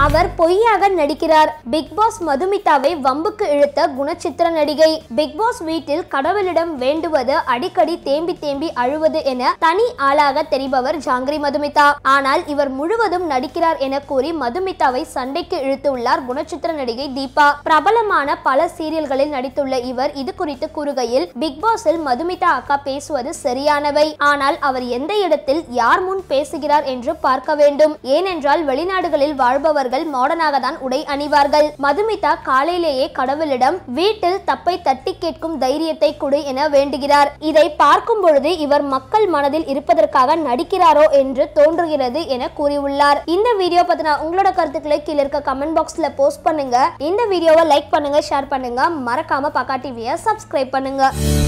அவர் பொய்யாக நடிக்கிறார் big pass மதுமிதாவை வம்புக்கு இழுத்த குணச்சித்திர நடிகை பிக் பாஸ் வீட்டில் கடவுளிடம் வேண்டுவது அடிக்கடி தேம்பி தேம்பி அழுவது என தனி ஆளாக தெரிபவர் ஜாங்கிரி மதுமிதா ஆனால் இவர் முழுவதும் நடிக்கிறார் என கூறி மதுமிதாவை சண்டைக்கு இழுத்துள்ளார் குணச்சித்திர நடிகை தீபா பிரபலமான பல சீரியல்களில் நடித்துள்ள இவர் இது குறித்து கூறுகையில் பிக் பாஸில் மதுமிதா அக்கா பேசுவது சரியானவை ஆனால் அவர் எந்த இடத்தில் யார் முன் பேசுகிறார் என்று பார்க்க வேண்டும் ஏனென்றால் வெளிநாடுகளில் வாழ்பவர்கள் மாடர்னாக தான் உடை அணிவார்கள் மதுமிதா காலையிலேயே கடவுளிடம் வீட்டில் தப்பை தட்டி கேட்கும் தைரியத்தை கொடு என வேண்டுகிறார் இதை பார்க்கும் பொழுது இவர் மக்கள் மனதில் இருப்பதற்காக நடிக்கிறாரோ என்று தோன்றுகிறது என கூறியுள்ளார் இந்த வீடியோ பத்தின உங்களோட கருத்துக்களை கீழே இருக்க கமெண்ட் பாக்ஸ்ல போஸ்ட் பண்ணுங்க இந்த வீடியோவை லைக் பண்ணுங்க ஷேர் பண்ணுங்க மறக்காம பக்கா டிவியை சப்ஸ்கிரைப் பண்ணுங்க